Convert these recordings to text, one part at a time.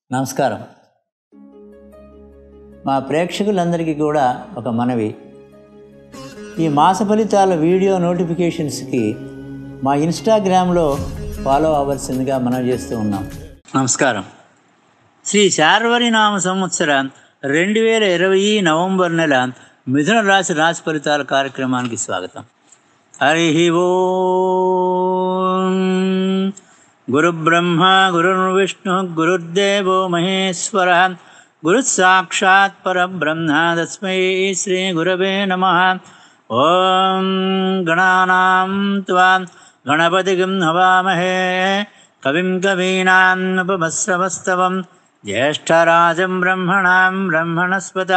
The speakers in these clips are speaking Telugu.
నమస్కారం మా ప్రేక్షకులందరికీ కూడా ఒక మనవి ఈ మాస ఫలితాల వీడియో నోటిఫికేషన్స్కి మా ఇన్స్టాగ్రామ్లో ఫాలో అవ్వాల్సిందిగా మనం చేస్తూ ఉన్నాం నమస్కారం శ్రీ శార్వరి నామ సంవత్సర రెండు వేల ఇరవై నవంబర్ నెల మిథున రాశి రాశి ఫలితాల కార్యక్రమానికి స్వాగతం హరి ఓం గురుబ్రహ్మ గురుర్విష్ణు గురుర్దేవో మహేశ్వర గురుసాక్షాత్ పరబ్రహ్మ తస్మై శ్రీ గురవే నమ ఓం గణానాం త్వా గణపతిగం హవామహే కవిం కవీనాముపమశ్రవస్తవం జ్యేష్ఠరాజం బ్రహ్మణాం బ్రహ్మణస్పత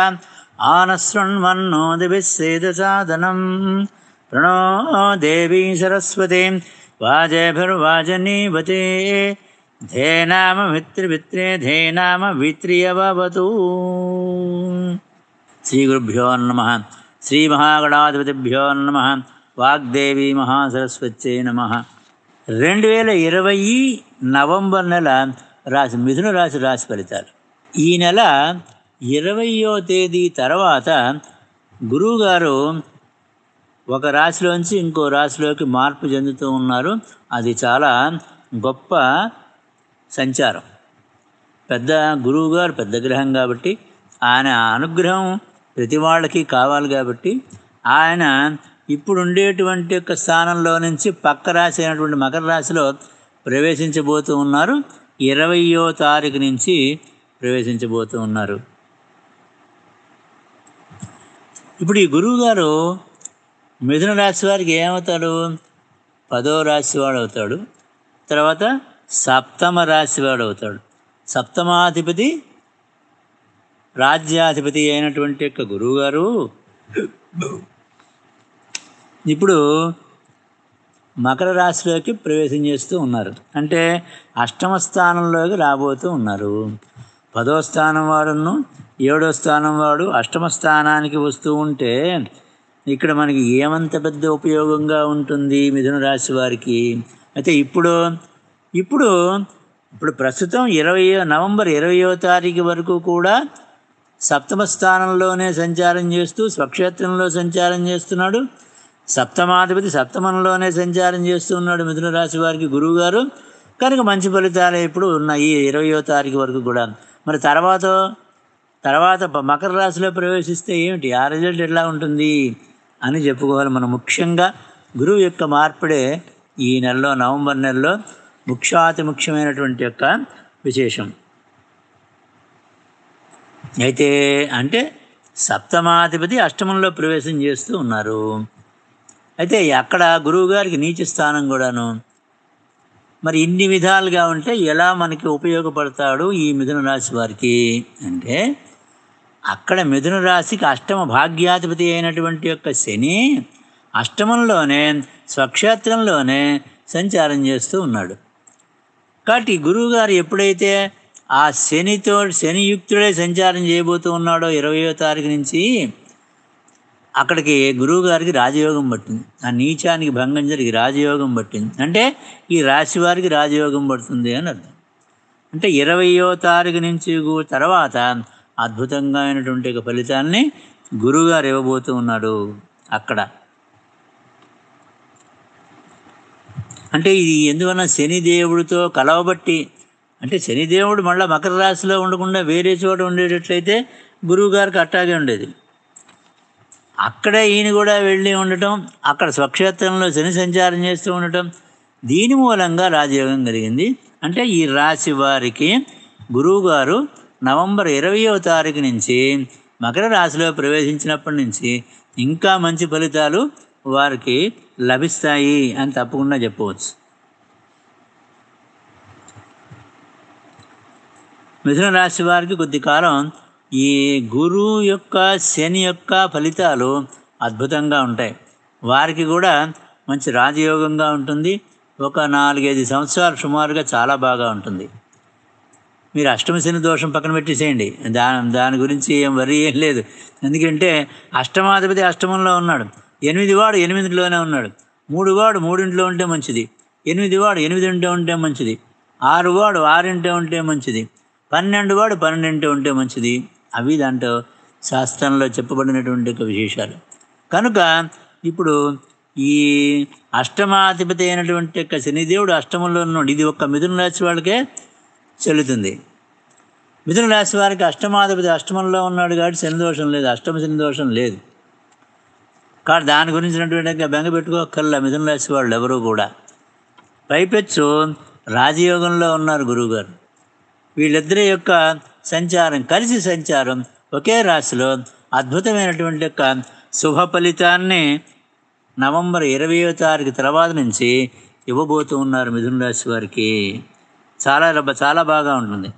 ఆనశృణ్వన్నోదిభిస్సేదసాదనం ప్రణో దేవీ సరస్వతీ వాజభిర్వాజనీవతే ధేనామ మిత్రమిత్రే ధేనామ విత్రియవతు శ్రీగురుభ్యో నమ శ్రీమహాగణాధిపతిభ్యో నమ వాగ్దేవి మహాసరస్వత్యై నమ రెండు వేల ఇరవై నవంబర్ నెల రాశి మిథున రాశి రాశి ఫలితాలు ఈ నెల ఇరవయో తేదీ తర్వాత గురువుగారు ఒక రాశిలోంచి ఇంకో రాశిలోకి మార్పు చెందుతూ ఉన్నారు అది చాలా గొప్ప సంచారం పెద్ద గురువు గారు పెద్ద గ్రహం కాబట్టి ఆయన అనుగ్రహం ప్రతి వాళ్ళకి కావాలి కాబట్టి ఆయన ఇప్పుడు ఉండేటువంటి యొక్క స్థానంలో నుంచి పక్క రాశి అయినటువంటి మకర రాశిలో ప్రవేశించబోతూ ఉన్నారు ఇరవయో తారీఖు నుంచి ప్రవేశించబోతూ ఉన్నారు ఇప్పుడు ఈ గురువు గారు మిథున రాశి వారికి ఏమవుతాడు పదో రాశి వాడు అవుతాడు తర్వాత సప్తమ రాశి వాడు అవుతాడు సప్తమాధిపతి రాజ్యాధిపతి అయినటువంటి యొక్క గురువుగారు ఇప్పుడు మకర రాశిలోకి ప్రవేశం చేస్తూ ఉన్నారు అంటే అష్టమ స్థానంలోకి రాబోతూ ఉన్నారు పదో స్థానం వాడును ఏడో స్థానం వాడు అష్టమ స్థానానికి వస్తూ ఉంటే ఇక్కడ మనకి ఏమంత పెద్ద ఉపయోగంగా ఉంటుంది మిథున రాశి వారికి అయితే ఇప్పుడు ఇప్పుడు ఇప్పుడు ప్రస్తుతం ఇరవై నవంబర్ ఇరవయో తారీఖు వరకు కూడా సప్తమ స్థానంలోనే సంచారం చేస్తూ స్వక్షేత్రంలో సంచారం చేస్తున్నాడు సప్తమాధిపతి సప్తమంలోనే సంచారం చేస్తూ ఉన్నాడు మిథున రాశి వారికి గురువుగారు కనుక మంచి ఫలితాలు ఇప్పుడు ఉన్నాయి ఇరవయో తారీఖు వరకు కూడా మరి తర్వాత తర్వాత మకర రాశిలో ప్రవేశిస్తే ఏమిటి ఆ రిజల్ట్ ఎలా ఉంటుంది అని చెప్పుకోవాలి మనం ముఖ్యంగా గురువు యొక్క మార్పుడే ఈ నెలలో నవంబర్ నెలలో ముఖ్యాతి ముఖ్యమైనటువంటి యొక్క విశేషం అయితే అంటే సప్తమాధిపతి అష్టమంలో ప్రవేశం చేస్తూ ఉన్నారు అయితే అక్కడ గురువుగారికి నీచ స్థానం కూడాను మరి ఇన్ని విధాలుగా ఉంటే ఎలా మనకి ఉపయోగపడతాడు ఈ మిథున రాశి వారికి అంటే అక్కడ మిథున రాశికి అష్టమ భాగ్యాధిపతి అయినటువంటి యొక్క శని అష్టమంలోనే స్వక్షేత్రంలోనే సంచారం చేస్తూ ఉన్నాడు కాబట్టి గురువుగారు ఎప్పుడైతే ఆ శనితో శనియుక్తుడే సంచారం చేయబోతూ ఉన్నాడో ఇరవయో తారీఖు నుంచి అక్కడికి గురువుగారికి రాజయోగం పట్టింది ఆ నీచానికి భంగం జరిగి రాజయోగం పట్టింది అంటే ఈ రాశి వారికి రాజయోగం పడుతుంది అని అర్థం అంటే ఇరవయో తారీఖు నుంచి తర్వాత అద్భుతంగా అయినటువంటి ఒక ఫలితాన్ని గురువుగారు ఇవ్వబోతూ ఉన్నాడు అక్కడ అంటే ఇది ఎందువల్ల శనిదేవుడితో కలవబట్టి అంటే శనిదేవుడు మళ్ళీ మకర రాశిలో ఉండకుండా వేరే చోట ఉండేటట్లయితే గురువుగారికి అట్టాగే ఉండేది అక్కడే ఈయన కూడా వెళ్ళి ఉండటం అక్కడ స్వక్షేత్రంలో శని సంచారం చేస్తూ ఉండటం దీని మూలంగా రాజయోగం కలిగింది అంటే ఈ రాశి వారికి గురువుగారు నవంబర్ ఇరవయో తారీఖు నుంచి మకర రాశిలో ప్రవేశించినప్పటి నుంచి ఇంకా మంచి ఫలితాలు వారికి లభిస్తాయి అని తప్పకుండా చెప్పవచ్చు మిథున రాశి వారికి కొద్ది కాలం ఈ గురువు యొక్క శని యొక్క ఫలితాలు అద్భుతంగా ఉంటాయి వారికి కూడా మంచి రాజయోగంగా ఉంటుంది ఒక నాలుగైదు సంవత్సరాలు సుమారుగా చాలా బాగా ఉంటుంది మీరు అష్టమ శని దోషం పక్కన పెట్టేసేయండి దాని దాని గురించి ఏం వరి ఏం లేదు ఎందుకంటే అష్టమాధిపతి అష్టమంలో ఉన్నాడు ఎనిమిది వాడు ఎనిమిదిలోనే ఉన్నాడు మూడు వాడు మూడింట్లో ఉంటే మంచిది ఎనిమిది వాడు ఎనిమిది ఉంటే ఉంటే మంచిది ఆరు వాడు ఆరింటే ఉంటే మంచిది పన్నెండు వాడు పన్నెండింటి ఉంటే మంచిది అవి దాంట్లో శాస్త్రంలో చెప్పబడినటువంటి ఒక విశేషాలు కనుక ఇప్పుడు ఈ అష్టమాధిపతి అయినటువంటి యొక్క శనిదేవుడు అష్టమంలో ఉన్నాడు ఇది ఒక్క మిథున రాశి వాళ్ళకే చెల్లుతుంది మిథున రాశి వారికి అష్టమాధిపతి అష్టమంలో ఉన్నాడు కాబట్టి శని దోషం లేదు అష్టమ శని దోషం లేదు కాబట్టి దాని గురించినటువంటి బెంగ పెట్టుకోకల్లా మిథున రాశి వాళ్ళు ఎవరు కూడా పైపెచ్చు రాజయోగంలో ఉన్నారు గురువుగారు వీళ్ళిద్దరి యొక్క సంచారం కలిసి సంచారం ఒకే రాశిలో అద్భుతమైనటువంటి యొక్క శుభ ఫలితాన్ని నవంబర్ ఇరవయో తారీఖు తర్వాత నుంచి ఇవ్వబోతూ ఉన్నారు మిథున రాశి వారికి చాలా రబ్బ- చాలా బాగా ఉంటుంది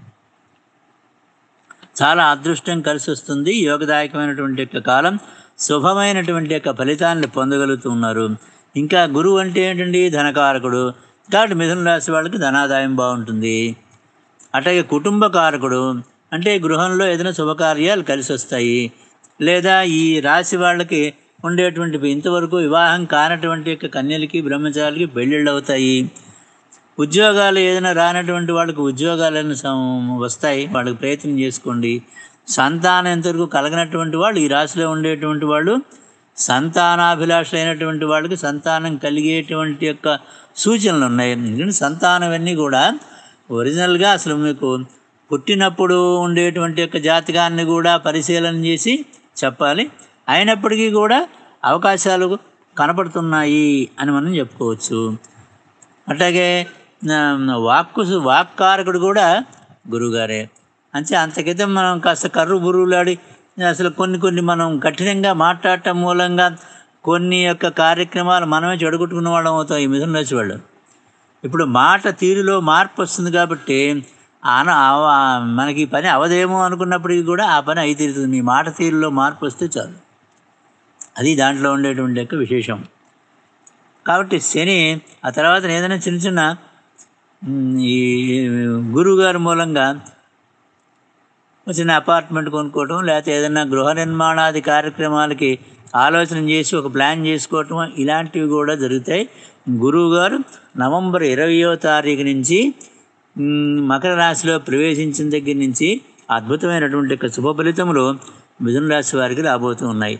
చాలా అదృష్టం కలిసి వస్తుంది యోగదాయకమైనటువంటి యొక్క కాలం శుభమైనటువంటి యొక్క ఫలితాన్ని పొందగలుగుతూ ఉన్నారు ఇంకా గురువు అంటే ఏంటండి ధనకారకుడు కాబట్టి మిథున రాశి వాళ్ళకి ధనాదాయం బాగుంటుంది అట్లాగే కుటుంబ కారకుడు అంటే గృహంలో ఏదైనా శుభకార్యాలు కలిసి వస్తాయి లేదా ఈ రాశి వాళ్ళకి ఉండేటువంటి ఇంతవరకు వివాహం కానటువంటి యొక్క కన్యలకి బ్రహ్మచారులకి పెళ్ళిళ్ళు అవుతాయి ఉద్యోగాలు ఏదైనా రానటువంటి వాళ్ళకి ఉద్యోగాలను సం- వస్తాయి వాళ్ళకి ప్రయత్నం చేసుకోండి సంతానం ఎంతవరకు కలగనటువంటి వాళ్ళు ఈ రాశిలో ఉండేటువంటి వాళ్ళు సంతానాభిలాషులైనటువంటి వాళ్ళకి సంతానం కలిగేటువంటి యొక్క సూచనలు ఉన్నాయి ఎందుకంటే సంతానం అన్నీ కూడా ఒరిజినల్గా అసలు మీకు పుట్టినప్పుడు ఉండేటువంటి యొక్క జాతకాన్ని కూడా పరిశీలన చేసి చెప్పాలి అయినప్పటికీ కూడా అవకాశాలు కనపడుతున్నాయి అని మనం చెప్పుకోవచ్చు అట్లాగే ఆ, వాక్కు వాక్కారకుడు కూడా గురువుగారే అంటే అంతకైతే మనం కాస్త కర్రు బుర్రులాడి అసలు కొన్ని కొన్ని మనం కఠినంగా మాట్లాడటం మూలంగా కొన్ని యొక్క కార్యక్రమాలు మనమే చెడగొట్టుకున్న వాళ్ళం అవుతాం ఈ మిథున రాశి వాళ్ళు ఇప్పుడు మాట తీరులో మార్పు వస్తుంది కాబట్టి ఆన ఆ- మనకి ఈ పని అవదేమో అనుకున్నప్పటికీ కూడా ఆ పని అయి తీరుతుంది మీ మాట తీరులో మార్పు వస్తే చాలు అది దాంట్లో ఉండేటువంటి యొక్క విశేషం కాబట్టి శని ఆ తర్వాత ఏదైనా చిన్న చిన్న మ్, ఈ గురువుగారి మూలంగా ఒక చిన్న అపార్ట్మెంట్ కొనుక్కోవటం లేకపోతే ఏదైనా గృహ నిర్మాణాది కార్యక్రమాలకి ఆలోచన చేసి ఒక ప్లాన్ చేసుకోవటం ఇలాంటివి కూడా జరుగుతాయి గురువు గారు నవంబర్ ఇరవయో తారీఖు నుంచి మ్, మకర రాశిలో ప్రవేశించిన దగ్గర నుంచి అద్భుతమైనటువంటి యొక్క శుభ ఫలితములు మిథున రాశి వారికి రాబోతూ ఉన్నాయి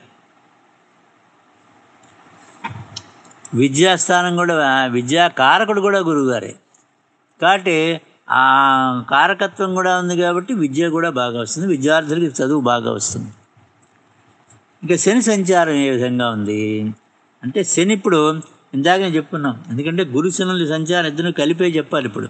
విద్యాస్థానం కూడా విద్యా కారకుడు కూడా గురువుగారే కాబట్టి ఆ కారకత్వం కూడా ఉంది కాబట్టి విద్య కూడా బాగా వస్తుంది విద్యార్థులకి చదువు బాగా వస్తుంది ఇంకా శని సంచారం ఏ విధంగా ఉంది అంటే శని ఇప్పుడు ఇందాక నేను చెప్పుకున్నాం ఎందుకంటే గురు శనుల సంచారం ఇద్దరు కలిపే చెప్పాలి ఇప్పుడు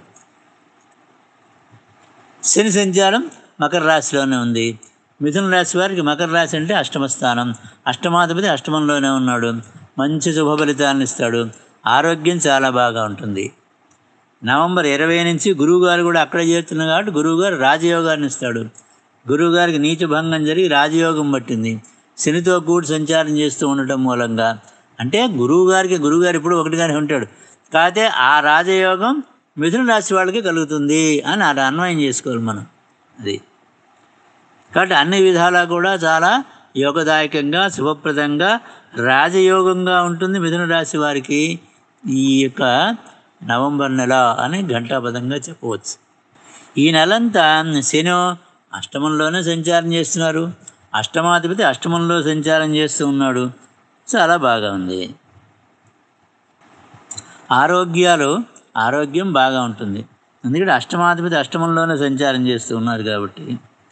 శని సంచారం మకర రాశిలోనే ఉంది మిథున రాశి వారికి మకర రాశి అంటే అష్టమ స్థానం అష్టమాధిపతి అష్టమంలోనే ఉన్నాడు మంచి శుభ ఫలితాలను ఇస్తాడు ఆరోగ్యం చాలా బాగా ఉంటుంది నవంబర్ ఇరవై నుంచి గురువుగారు కూడా అక్కడ చేరుతున్నారు కాబట్టి గురువుగారు రాజయోగాన్ని ఇస్తాడు గురువుగారికి నీచ భంగం జరిగి రాజయోగం పట్టింది శనితో కూడి సంచారం చేస్తూ ఉండటం మూలంగా అంటే గురువుగారికి గురువుగారు ఇప్పుడు ఒకటిగానే ఉంటాడు కాకపోతే ఆ రాజయోగం మిథున రాశి వాళ్ళకి కలుగుతుంది అని అలా అన్వయం చేసుకోవాలి మనం అది కాబట్టి అన్ని విధాలా కూడా చాలా యోగదాయకంగా శుభప్రదంగా రాజయోగంగా ఉంటుంది మిథున రాశి వారికి ఈ యొక్క నవంబర్ నెల అని ఘంటాపదంగా చెప్పవచ్చు ఈ నెలంతా శని అష్టమంలోనే సంచారం చేస్తున్నారు అష్టమాధిపతి అష్టమంలో సంచారం చేస్తూ ఉన్నాడు చాలా బాగా ఉంది ఆరోగ్యాలు ఆరోగ్యం బాగా ఉంటుంది ఎందుకంటే అష్టమాధిపతి అష్టమంలోనే సంచారం చేస్తూ ఉన్నారు కాబట్టి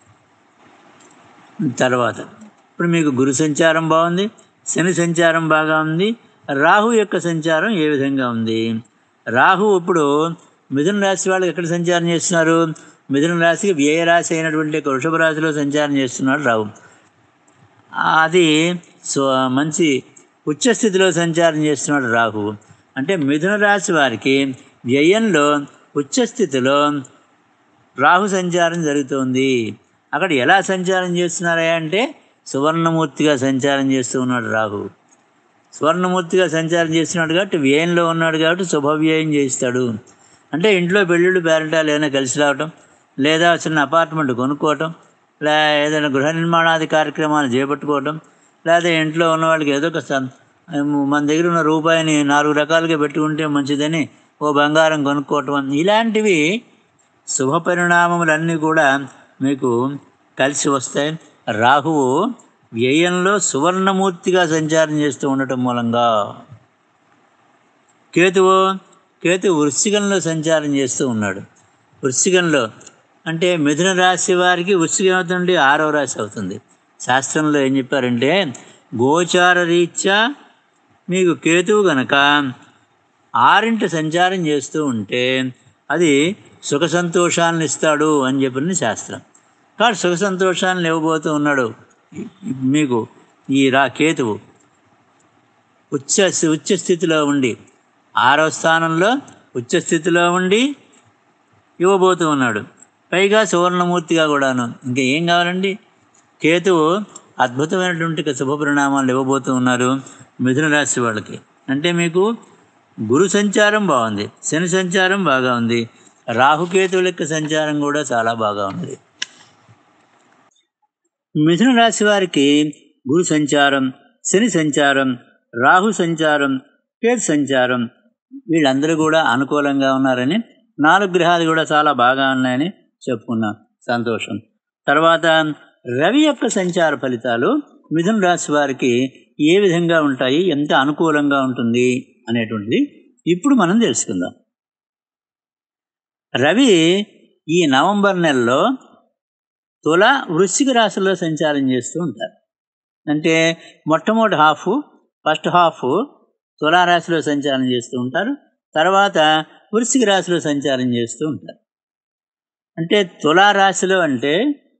తర్వాత ఇప్పుడు మీకు గురు సంచారం బాగుంది శని సంచారం బాగా ఉంది రాహు యొక్క సంచారం ఏ విధంగా ఉంది రాహు ఇప్పుడు మిథున రాశి వాళ్ళకి ఎక్కడ సంచారం చేస్తున్నారు మిథున రాశికి వ్యయ రాశి అయినటువంటి యొక్క వృషభ రాశిలో సంచారం చేస్తున్నాడు రాహు అది సో మంచి ఉచ్చస్థితిలో సంచారం చేస్తున్నాడు రాహు అంటే మిథున రాశి వారికి వ్యయంలో ఉచ్చస్థితిలో రాహు సంచారం జరుగుతుంది అక్కడ ఎలా సంచారం చేస్తున్నారా అంటే సువర్ణమూర్తిగా సంచారం చేస్తూ ఉన్నాడు రాహు సువర్ణమూర్తిగా సంచారం చేస్తున్నాడు కాబట్టి వ్యయంలో ఉన్నాడు కాబట్టి శుభవ్యయం చేస్తాడు అంటే ఇంట్లో పెళ్ళిళ్ళు పేరెంటాలు ఏమైనా కలిసి రావటం లేదా చిన్న అపార్ట్మెంట్ కొనుక్కోవటం లే ఏదైనా గృహ నిర్మాణాది కార్యక్రమాలు చేపట్టుకోవటం లేదా ఇంట్లో ఉన్న వాళ్ళకి ఏదో ఒక సం- మన దగ్గర ఉన్న రూపాయిని నాలుగు రకాలుగా పెట్టుకుంటే మంచిదని ఓ బంగారం కొనుక్కోవటం ఇలాంటివి శుభ పరిణామములన్నీ కూడా మీకు కలిసి వస్తాయి రాహువు వ్యయంలో సువర్ణమూర్తిగా సంచారం చేస్తూ ఉండటం మూలంగా కేతువు కేతువు వృశ్చికంలో సంచారం చేస్తూ ఉన్నాడు వృశ్చికంలో అంటే మిథున రాశి వారికి వృశ్చికం అవుతుంది ఆరో రాశి అవుతుంది శాస్త్రంలో ఏం చెప్పారంటే గోచార రీత్యా మీకు కేతువు గనక ఆరింటి సంచారం చేస్తూ ఉంటే అది సుఖ సంతోషాలను ఇస్తాడు అని చెప్పిన శాస్త్రం కాబట్టి సుఖ సంతోషాలను ఇవ్వబోతూ ఉన్నాడు మీకు ఈ రా కేతువు ఉచ్చ ఉచ్చ స్థితిలో ఉండి ఆరో స్థానంలో ఉచ్చ స్థితిలో ఉండి ఇవ్వబోతూ ఉన్నాడు పైగా సువర్ణమూర్తిగా కూడాను ఇంకా ఏం కావాలండి కేతువు అద్భుతమైనటువంటి శుభ పరిణామాలు ఇవ్వబోతూ ఉన్నారు మిథున రాశి వాళ్ళకి అంటే మీకు గురు సంచారం బాగుంది శని సంచారం బాగా ఉంది రాహుకేతువుల యొక్క సంచారం కూడా చాలా బాగా ఉంది మిథున రాశి వారికి గురు సంచారం శని సంచారం రాహు సంచారం కేతు సంచారం వీళ్ళందరూ కూడా అనుకూలంగా ఉన్నారని నాలుగు గ్రహాలు కూడా చాలా బాగా ఉన్నాయని చెప్పుకున్నాం సంతోషం తర్వాత రవి యొక్క సంచార ఫలితాలు మిథున రాశి వారికి ఏ విధంగా ఉంటాయి ఎంత అనుకూలంగా ఉంటుంది అనేటువంటిది ఇప్పుడు మనం తెలుసుకుందాం రవి ఈ నవంబర్ నెలలో తుల వృశ్చిక రాశిలో సంచారం చేస్తూ ఉంటారు అంటే మొట్టమొదటి హాఫ్ ఫస్ట్ హాఫ్ తులారాశిలో సంచారం చేస్తూ ఉంటారు తర్వాత వృశ్చిక రాశిలో సంచారం చేస్తూ ఉంటారు అంటే తులారాశిలో అంటే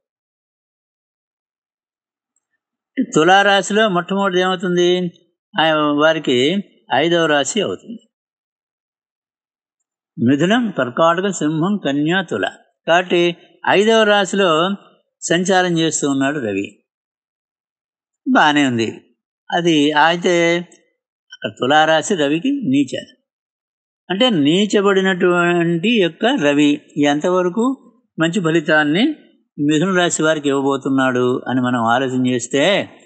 తులారాశిలో మొట్టమొదటి ఏమవుతుంది వారికి ఐదవ రాశి అవుతుంది మిథునం కర్కాటక సింహం కన్యా తుల కాబట్టి ఐదవ రాశిలో సంచారం చేస్తూ ఉన్నాడు రవి బాగానే ఉంది అది అయితే అక్కడ తులారాశి రవికి నీచ అంటే నీచబడినటువంటి యొక్క రవి ఎంతవరకు మంచి ఫలితాన్ని మిథున రాశి వారికి ఇవ్వబోతున్నాడు అని మనం ఆలోచన చేస్తే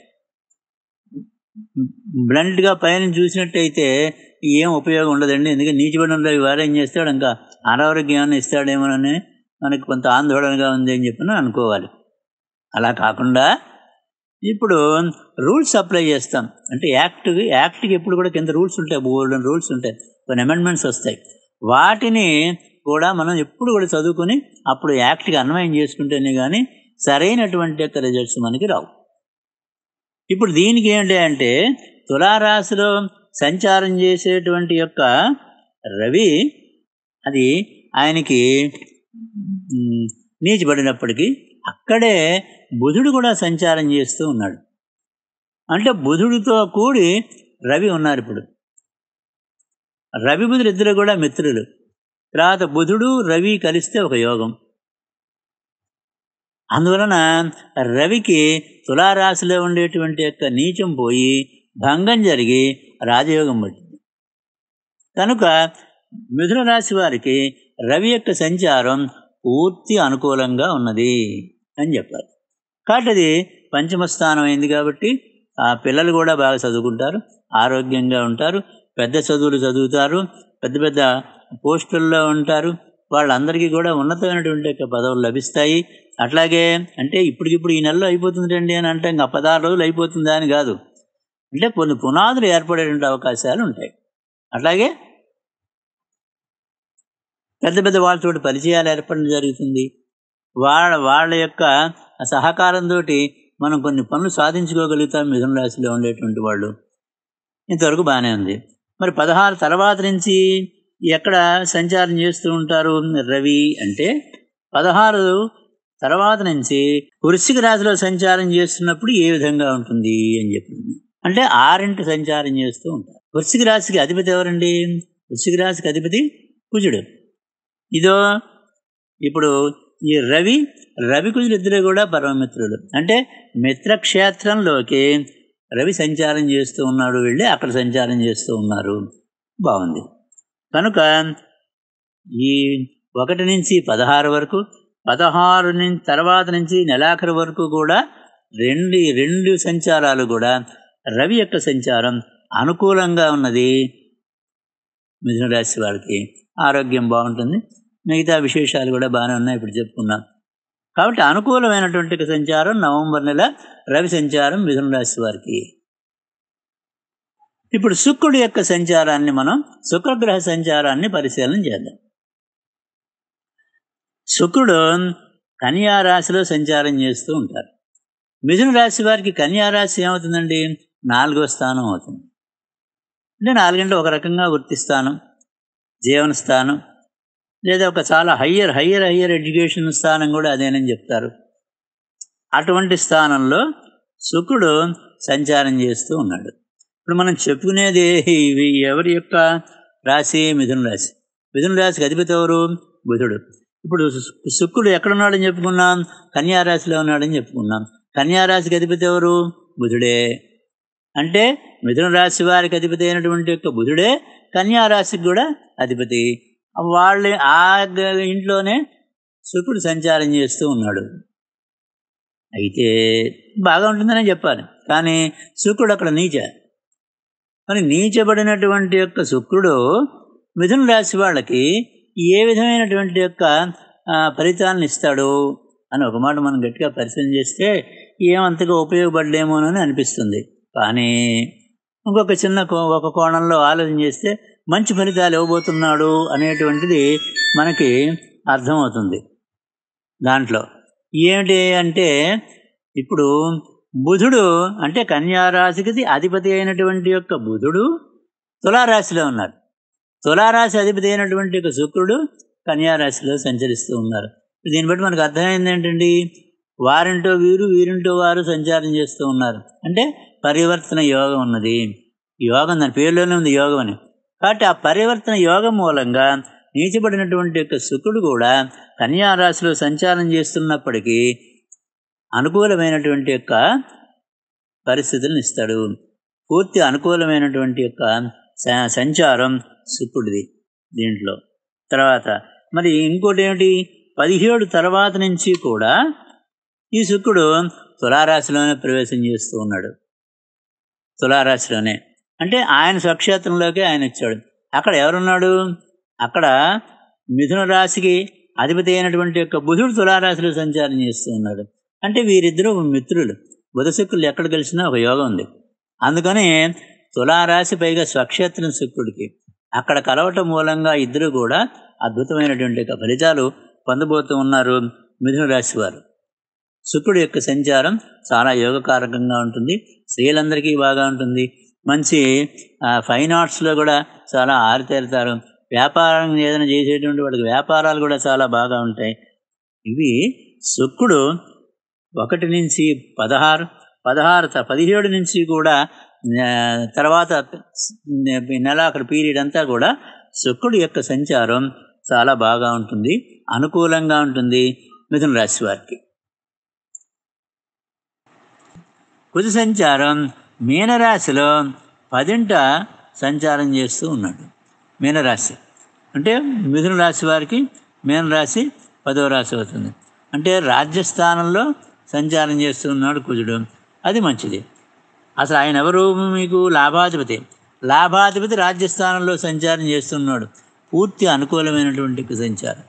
బ్లంట్గా పైన చూసినట్టయితే ఏం ఉపయోగం ఉండదండి ఎందుకంటే నీచిబడిన రవి వారేం చేస్తాడు ఇంకా అనారోగ్యాన్ని ఇస్తాడేమోనని మనకి కొంత ఆందోళనగా ఉంది అని చెప్పిన అనుకోవాలి అలా కాకుండా ఇప్పుడు రూల్స్ అప్లై చేస్తాం అంటే యాక్ట్ యాక్ట్కి ఎప్పుడు కూడా కింద రూల్స్ ఉంటాయి బోల్డెన్ రూల్స్ ఉంటాయి కొన్ని అమెండ్మెంట్స్ వస్తాయి వాటిని కూడా మనం ఎప్పుడు కూడా చదువుకొని అప్పుడు యాక్ట్కి అన్వయం చేసుకుంటేనే కానీ సరైనటువంటి యొక్క రిజల్ట్స్ మనకి రావు ఇప్పుడు దీనికి ఏంటి అంటే తులారాశిలో సంచారం చేసేటువంటి యొక్క రవి అది ఆయనకి నీచిపడినప్పటికీ అక్కడే బుధుడు కూడా సంచారం చేస్తూ ఉన్నాడు అంటే బుధుడితో కూడి రవి ఉన్నారు ఇప్పుడు రవి బుధుడు ఇద్దరు కూడా మిత్రులు తర్వాత బుధుడు రవి కలిస్తే ఒక యోగం అందువలన రవికి తులారాశిలో ఉండేటువంటి యొక్క నీచం పోయి భంగం జరిగి రాజయోగం పట్టింది కనుక మిథున రాశి వారికి రవి యొక్క సంచారం పూర్తి అనుకూలంగా ఉన్నది అని చెప్పారు కాబట్టి అది పంచమ స్థానం అయింది కాబట్టి ఆ పిల్లలు కూడా బాగా చదువుకుంటారు ఆరోగ్యంగా ఉంటారు పెద్ద చదువులు చదువుతారు పెద్ద పెద్ద పోస్టుల్లో ఉంటారు వాళ్ళందరికీ కూడా ఉన్నతమైనటువంటి యొక్క పదవులు లభిస్తాయి అట్లాగే అంటే ఇప్పటికిప్పుడు ఈ నెలలో అయిపోతుందండి అని అంటే ఇంకా పదహారు రోజులు అయిపోతుందా అని కాదు అంటే కొన్ని పునాదులు ఏర్పడేటువంటి అవకాశాలు ఉంటాయి అట్లాగే పెద్ద పెద్ద వాళ్ళతో పరిచయాలు ఏర్పడడం జరుగుతుంది వాళ్ళ వాళ్ళ యొక్క సహకారంతో మనం కొన్ని పనులు సాధించుకోగలుగుతాం మిథున రాశిలో ఉండేటువంటి వాళ్ళు ఇంతవరకు బాగానే ఉంది మరి పదహారు తర్వాత నుంచి ఎక్కడ సంచారం చేస్తూ ఉంటారు రవి అంటే పదహారు తర్వాత నుంచి వృశ్చిక రాశిలో సంచారం చేస్తున్నప్పుడు ఏ విధంగా ఉంటుంది అని చెప్పింది అంటే ఆరింటి సంచారం చేస్తూ ఉంటారు వృశ్చిక రాశికి అధిపతి ఎవరండి వృశ్చిక రాశికి అధిపతి కుజుడు ఇదో ఇప్పుడు ఈ రవి రవి కుజులు ఇద్దరు కూడా పరమమిత్రులు అంటే మిత్రక్షేత్రంలోకి రవి సంచారం చేస్తూ ఉన్నాడు వెళ్ళి అక్కడ సంచారం చేస్తూ ఉన్నారు బాగుంది కనుక ఈ ఒకటి నుంచి పదహారు వరకు పదహారు నుంచి తర్వాత నుంచి నెలాఖరు వరకు కూడా రెండు రెండు సంచారాలు కూడా రవి యొక్క సంచారం అనుకూలంగా ఉన్నది మిథున రాశి వారికి ఆరోగ్యం బాగుంటుంది మిగతా విశేషాలు కూడా బాగానే ఉన్నాయి ఇప్పుడు చెప్పుకున్నాం కాబట్టి అనుకూలమైనటువంటి ఒక సంచారం నవంబర్ నెల రవి సంచారం మిథున రాశి వారికి ఇప్పుడు శుక్రుడి యొక్క సంచారాన్ని మనం శుక్రగ్రహ సంచారాన్ని పరిశీలన చేద్దాం శుక్రుడు కన్యా రాశిలో సంచారం చేస్తూ ఉంటారు మిథున రాశి వారికి కన్యా రాశి ఏమవుతుందండి నాలుగో స్థానం అవుతుంది అంటే నాలుగంటే ఒక రకంగా వృత్తి స్థానం జీవన స్థానం లేదా ఒక చాలా హయ్యర్ హయ్యర్ హయ్యర్ ఎడ్యుకేషన్ స్థానం కూడా అదేనని చెప్తారు అటువంటి స్థానంలో శుక్రుడు సంచారం చేస్తూ ఉన్నాడు ఇప్పుడు మనం చెప్పుకునేది ఇవి ఎవరి యొక్క రాశి మిథున రాశి మిథున రాశికి అధిపతి ఎవరు బుధుడు ఇప్పుడు శుక్రుడు ఎక్కడున్నాడని చెప్పుకున్నాం కన్యా రాశిలో ఉన్నాడని చెప్పుకున్నాం కన్యా రాశికి అధిపతి ఎవరు బుధుడే అంటే మిథున రాశి వారికి అధిపతి అయినటువంటి యొక్క బుధుడే కన్యా రాశికి కూడా అధిపతి వాళ్ళ ఆ ఇంట్లోనే శుక్రుడు సంచారం చేస్తూ ఉన్నాడు అయితే బాగా ఉంటుందనే చెప్పాలి కానీ శుక్రుడు అక్కడ నీచ మరి నీచబడినటువంటి యొక్క శుక్రుడు మిథున రాశి వాళ్ళకి ఏ విధమైనటువంటి యొక్క ఫలితాలను ఇస్తాడు అని ఒక మాట మనం గట్టిగా పరిశీలన చేస్తే ఏమంతగా ఉపయోగపడలేమోనని అనిపిస్తుంది కానీ ఇంకొక చిన్న ఒక కోణంలో ఆలోచన చేస్తే మంచి ఫలితాలు ఇవ్వబోతున్నాడు అనేటువంటిది మనకి అర్థమవుతుంది దాంట్లో ఏమిటి అంటే ఇప్పుడు బుధుడు అంటే కన్యారాశికి అధిపతి అయినటువంటి యొక్క బుధుడు తులారాశిలో ఉన్నాడు తులారాశి అధిపతి అయినటువంటి యొక్క శుక్రుడు కన్యారాశిలో సంచరిస్తూ ఉన్నారు దీన్ని బట్టి మనకు అర్థమైంది ఏంటండి వారింటో వీరు వీరింటో వారు సంచారం చేస్తూ ఉన్నారు అంటే పరివర్తన యోగం ఉన్నది యోగం దాని పేరులోనే ఉంది యోగం అని కాబట్టి ఆ పరివర్తన యోగం మూలంగా నీచబడినటువంటి యొక్క శుక్రుడు కూడా కన్యారాశిలో సంచారం చేస్తున్నప్పటికీ అనుకూలమైనటువంటి యొక్క పరిస్థితులను ఇస్తాడు పూర్తి అనుకూలమైనటువంటి యొక్క సంచారం శుక్రుడిది దీంట్లో తర్వాత మరి ఇంకోటి ఏమిటి పదిహేడు తర్వాత నుంచి కూడా ఈ శుక్రుడు తులారాశిలోనే ప్రవేశం చేస్తూ ఉన్నాడు తులారాశిలోనే అంటే ఆయన స్వక్షేత్రంలోకి ఆయన వచ్చాడు అక్కడ ఎవరున్నాడు అక్కడ మిథున రాశికి అధిపతి అయినటువంటి యొక్క బుధుడు తులారాశిలో సంచారం చేస్తూ ఉన్నాడు అంటే వీరిద్దరూ మిత్రులు బుధ శుక్రులు ఎక్కడ కలిసినా ఒక యోగం ఉంది అందుకని తులారాశి పైగా స్వక్షేత్రం శుక్రుడికి అక్కడ కలవటం మూలంగా ఇద్దరు కూడా అద్భుతమైనటువంటి ఫలితాలు పొందబోతూ ఉన్నారు మిథున రాశి వారు శుక్రుడు యొక్క సంచారం చాలా యోగకారకంగా ఉంటుంది స్త్రీలందరికీ బాగా ఉంటుంది మంచి ఫైన్ ఆర్ట్స్లో కూడా చాలా ఆరితేరుతారు వ్యాపారం ఏదైనా చేసేటువంటి వాళ్ళకి వ్యాపారాలు కూడా చాలా బాగా ఉంటాయి ఇవి శుక్రుడు ఒకటి నుంచి పదహారు పదహారు పదిహేడు నుంచి కూడా తర్వాత నెలాఖరు పీరియడ్ అంతా కూడా శుక్రుడు యొక్క సంచారం చాలా బాగా ఉంటుంది అనుకూలంగా ఉంటుంది మిథున రాశి వారికి కుజ సంచారం మీనరాశిలో పదింట సంచారం చేస్తూ ఉన్నాడు మీనరాశి అంటే మిథున రాశి వారికి మీనరాశి పదవ రాశి అవుతుంది అంటే రాజ్యస్థానంలో సంచారం చేస్తూ ఉన్నాడు కుజుడు అది మంచిది అసలు ఆయన ఎవరు మీకు లాభాధిపతి లాభాధిపతి రాజ్యస్థానంలో సంచారం చేస్తున్నాడు పూర్తి అనుకూలమైనటువంటి సంచారం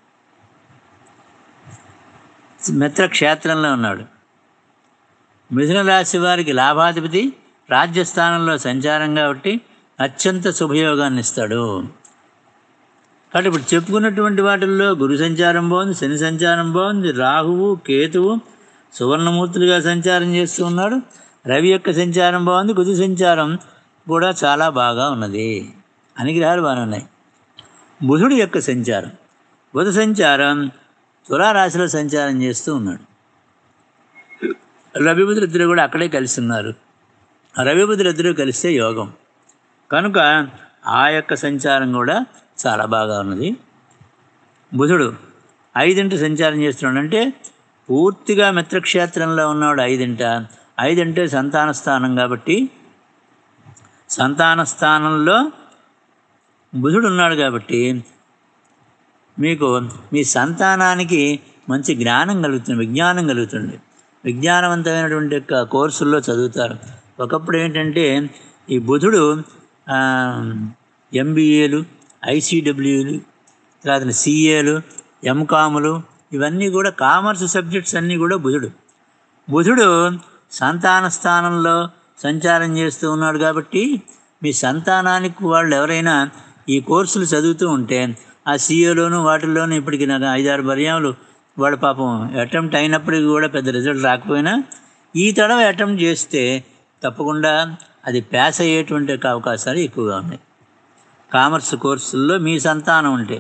మిత్రక్షేత్రంలో ఉన్నాడు మిథున రాశి వారికి లాభాధిపతి రాజ్యస్థానంలో సంచారం కాబట్టి అత్యంత శుభయోగాన్ని ఇస్తాడు కాబట్టి ఇప్పుడు చెప్పుకున్నటువంటి వాటిల్లో గురు సంచారం బాగుంది శని సంచారం బాగుంది రాహువు కేతువు సువర్ణమూర్తులుగా సంచారం చేస్తూ ఉన్నాడు రవి యొక్క సంచారం బాగుంది కుజు సంచారం కూడా చాలా బాగా ఉన్నది అనుగ్రహాలు బాగానే ఉన్నాయి బుధుడు యొక్క సంచారం బుధ సంచారం తులారాశిలో సంచారం చేస్తూ ఉన్నాడు రవిబుధులు ఇద్దరు కూడా అక్కడే కలిసి ఉన్నారు రవిబుధులు ఇద్దరు కలిస్తే యోగం కనుక ఆ యొక్క సంచారం కూడా చాలా బాగా ఉన్నది బుధుడు ఐదింట సంచారం చేస్తున్నాడు అంటే పూర్తిగా మిత్రక్షేత్రంలో ఉన్నాడు ఐదింట ఐదంటే సంతాన స్థానం కాబట్టి సంతాన స్థానంలో బుధుడు ఉన్నాడు కాబట్టి మీకు మీ సంతానానికి మంచి జ్ఞానం కలుగుతుంది విజ్ఞానం కలుగుతుంది విజ్ఞానవంతమైనటువంటి యొక్క కోర్సుల్లో చదువుతారు ఒకప్పుడు ఏంటంటే ఈ బుధుడు ఎంబీఏలు ఐసీడబ్ల్యూలు తర్వాత సిఏలు ఎంకాములు ఇవన్నీ కూడా కామర్స్ సబ్జెక్ట్స్ అన్నీ కూడా బుధుడు బుధుడు సంతాన స్థానంలో సంచారం చేస్తూ ఉన్నాడు కాబట్టి మీ సంతానానికి వాళ్ళు ఎవరైనా ఈ కోర్సులు చదువుతూ ఉంటే ఆ సీఏలోను వాటిల్లోనూ ఇప్పటికి నాకు ఐదారు పర్యాలు వాడు పాపం అటెంప్ట్ అయినప్పటికీ కూడా పెద్ద రిజల్ట్ రాకపోయినా ఈ తడవ అటెంప్ట్ చేస్తే తప్పకుండా అది పాస్ అయ్యేటువంటి అవకాశాలు ఎక్కువగా ఉన్నాయి కామర్స్ కోర్సుల్లో మీ సంతానం ఉంటే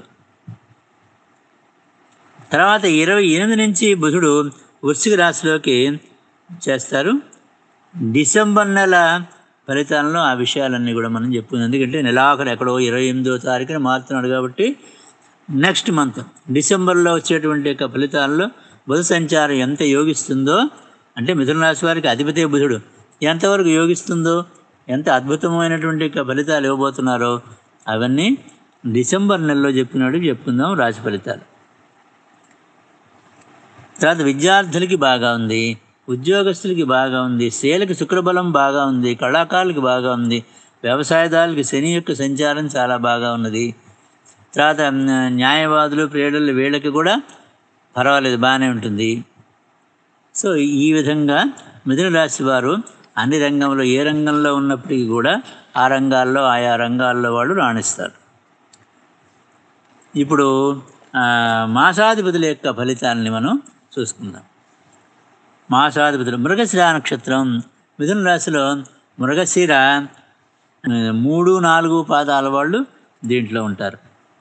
తర్వాత ఇరవై ఎనిమిది నుంచి బుధుడు వృశ్చిక రాశిలోకి చేస్తారు డిసెంబర్ నెల ఫలితాలలో ఆ విషయాలన్నీ కూడా మనం చెప్పుకుంది ఎందుకంటే నెలాఖరు ఎక్కడో ఇరవై ఎనిమిదో తారీఖున మారుతున్నాడు కాబట్టి నెక్స్ట్ మంత్ డిసెంబర్లో వచ్చేటువంటి యొక్క ఫలితాల్లో బుధ సంచారం ఎంత యోగిస్తుందో అంటే మిథున రాశి వారికి అధిపతి బుధుడు ఎంతవరకు యోగిస్తుందో ఎంత అద్భుతమైనటువంటి యొక్క ఫలితాలు ఇవ్వబోతున్నారో అవన్నీ డిసెంబర్ నెలలో చెప్పినట్టు చెప్పుకుందాం రాశి ఫలితాలు తర్వాత విద్యార్థులకి బాగా ఉంది ఉద్యోగస్తులకి బాగా ఉంది స్త్రీలకి శుక్రబలం బాగా ఉంది కళాకారులకి బాగా ఉంది వ్యవసాయదారులకి శని యొక్క సంచారం చాలా బాగా ఉన్నది తర్వాత న్యాయవాదులు ప్రేడలు వీళ్ళకి కూడా పర్వాలేదు బాగానే ఉంటుంది సో ఈ విధంగా మిథున రాశి వారు అన్ని రంగంలో ఏ రంగంలో ఉన్నప్పటికీ కూడా ఆ రంగాల్లో ఆయా రంగాల్లో వాళ్ళు రాణిస్తారు ఇప్పుడు మాసాధిపతుల యొక్క ఫలితాలని మనం చూసుకుందాం మాసాధిపతులు మృగశిర నక్షత్రం మిథున రాశిలో మృగశిర మూడు నాలుగు పాదాల వాళ్ళు దీంట్లో ఉంటారు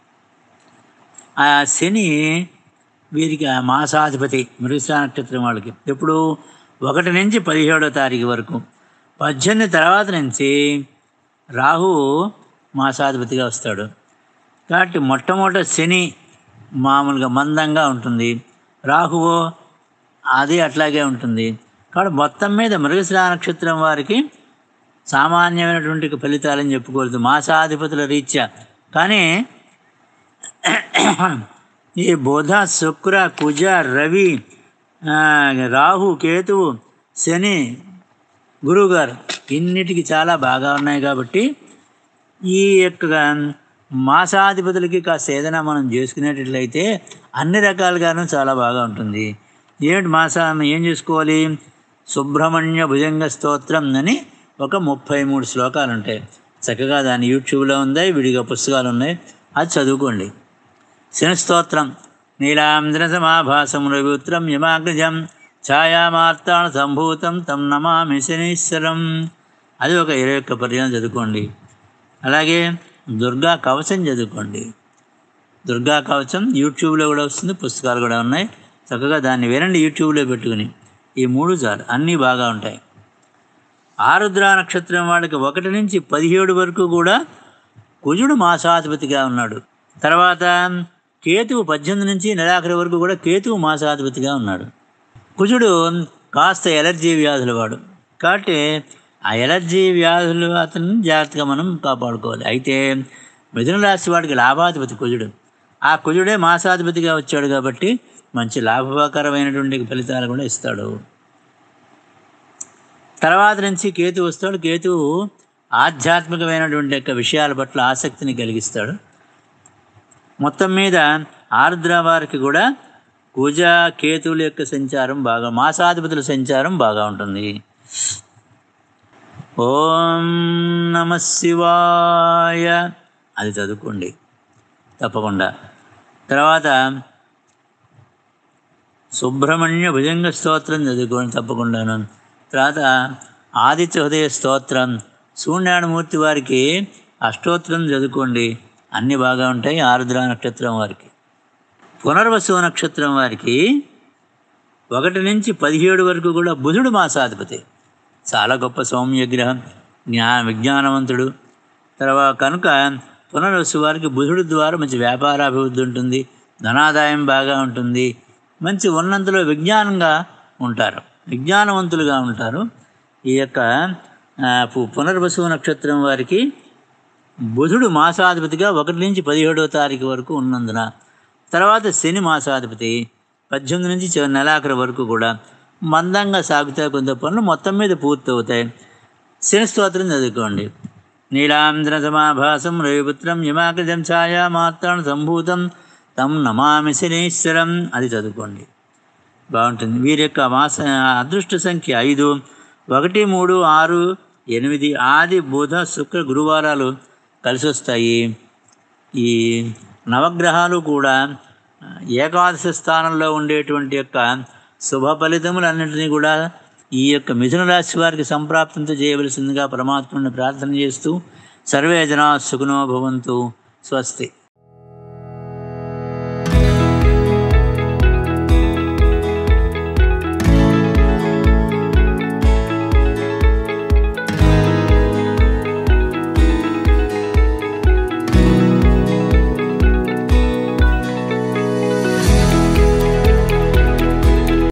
ఆ శని వీరికి ఆ మాసాధిపతి మృగశిర నక్షత్రం వాళ్ళకి ఎప్పుడు ఒకటి నుంచి పదిహేడో తారీఖు వరకు పద్దెనిమిది తర్వాత నుంచి రాహు మాసాధిపతిగా వస్తాడు కాబట్టి మొట్టమొదటి శని మామూలుగా మందంగా ఉంటుంది రాహువు అది అట్లాగే ఉంటుంది కాబట్టి మొత్తం మీద మృగశిర నక్షత్రం వారికి సామాన్యమైనటువంటి ఫలితాలని చెప్పుకోలేదు మాసాధిపతుల రీత్యా కానీ ఈ బుధ శుక్ర కుజ రవి రాహు కేతువు శని గురువుగారు ఇన్నిటికి చాలా బాగా ఉన్నాయి కాబట్టి ఈ యొక్క మాసాధిపతులకి కాస్త ఏదైనా మనం చేసుకునేటట్లయితే అన్ని రకాలుగాను చాలా బాగా ఉంటుంది ఏమిటి మాస ఏం చేసుకోవాలి సుబ్రహ్మణ్య భుజంగ స్తోత్రం అని ఒక ముప్పై మూడు శ్లోకాలు ఉంటాయి చక్కగా దాని యూట్యూబ్లో ఉన్నాయి విడిగా పుస్తకాలు ఉన్నాయి అది చదువుకోండి శని స్తోత్రం నీలాంధ్ర సమాభాసం రవిపుత్రం యమాగ్రజం ఛాయామార్తాణ సంభూతం తం నమామి శనీశ్వరం అది ఒక ఇరవై ఒక్క పర్యాలు చదువుకోండి అలాగే దుర్గా కవచం చదువుకోండి దుర్గా కవచం యూట్యూబ్లో కూడా వస్తుంది పుస్తకాలు కూడా ఉన్నాయి చక్కగా దాన్ని వినండి యూట్యూబ్లో పెట్టుకుని ఈ మూడు చాలు అన్నీ బాగా ఉంటాయి ఆరుద్ర నక్షత్రం వాళ్ళకి ఒకటి నుంచి పదిహేడు వరకు కూడా కుజుడు మాసాధిపతిగా ఉన్నాడు తర్వాత కేతువు పద్దెనిమిది నుంచి నెలాఖరి వరకు కూడా కేతువు మాసాధిపతిగా ఉన్నాడు కుజుడు కాస్త ఎలర్జీ వ్యాధుల వాడు కాబట్టి ఆ ఎలర్జీ వ్యాధులు అతను జాగ్రత్తగా మనం కాపాడుకోవాలి అయితే మిథున రాశి వాడికి లాభాధిపతి కుజుడు ఆ కుజుడే మాసాధిపతిగా వచ్చాడు కాబట్టి మంచి లాభకరమైనటువంటి ఫలితాలు కూడా ఇస్తాడు తర్వాత నుంచి కేతు వస్తాడు కేతువు ఆధ్యాత్మికమైనటువంటి యొక్క విషయాల పట్ల ఆసక్తిని కలిగిస్తాడు మొత్తం మీద ఆరుద్ర వారికి కూడా కుజ కేతువుల యొక్క సంచారం బాగా మాసాధిపతుల సంచారం బాగా ఉంటుంది ఓం నమ శివాయ అది చదువుకోండి తప్పకుండా తర్వాత సుబ్రహ్మణ్య భుజంగ స్తోత్రం చదువుకోండి తప్పకుండాను తర్వాత ఆదిత్య హృదయ స్తోత్రం సూర్యనారాయణమూర్తి వారికి అష్టోత్తరం చదువుకోండి అన్నీ బాగా ఉంటాయి ఆరుద్ర నక్షత్రం వారికి పునర్వసు నక్షత్రం వారికి ఒకటి నుంచి పదిహేడు వరకు కూడా బుధుడు మాసాధిపతి చాలా గొప్ప సౌమ్యగ్రహం జ్ఞా విజ్ఞానవంతుడు తర్వాత కనుక పునర్వసు వారికి బుధుడు ద్వారా మంచి వ్యాపారాభివృద్ధి ఉంటుంది ధనాదాయం బాగా ఉంటుంది మంచి ఉన్నంతలో విజ్ఞానంగా ఉంటారు విజ్ఞానవంతులుగా ఉంటారు ఈ యొక్క పునర్వసు నక్షత్రం వారికి బుధుడు మాసాధిపతిగా ఒకటి నుంచి పదిహేడవ తారీఖు వరకు ఉన్నందున తర్వాత శని మాసాధిపతి పద్దెనిమిది నుంచి చివరి నెలాఖరు వరకు కూడా మందంగా సాగుతాయి కొంత పనులు మొత్తం మీద పూర్తి అవుతాయి శని స్తోత్రం చదువుకోండి నీలాంధ్ర సమాభాసం రవిపుత్రం యమాకృతం ఛాయా మాత్రాన్ని సంభూతం తం నమామి శనీశ్వరం అది చదువుకోండి బాగుంటుంది వీరి యొక్క మాస అదృష్ట సంఖ్య ఐదు ఒకటి మూడు ఆరు ఎనిమిది ఆది బుధ శుక్ర గురువారాలు కలిసి వస్తాయి ఈ నవగ్రహాలు కూడా ఆ, ఏకాదశి స్థానంలో ఉండేటువంటి యొక్క శుభ ఫలితములన్నింటినీ కూడా ఈ యొక్క మిథున రాశి వారికి సంప్రాప్తింతో చేయవలసిందిగా పరమాత్మని ప్రార్థన చేస్తూ సర్వే జనా సుఖనో భవంతు స్వస్తి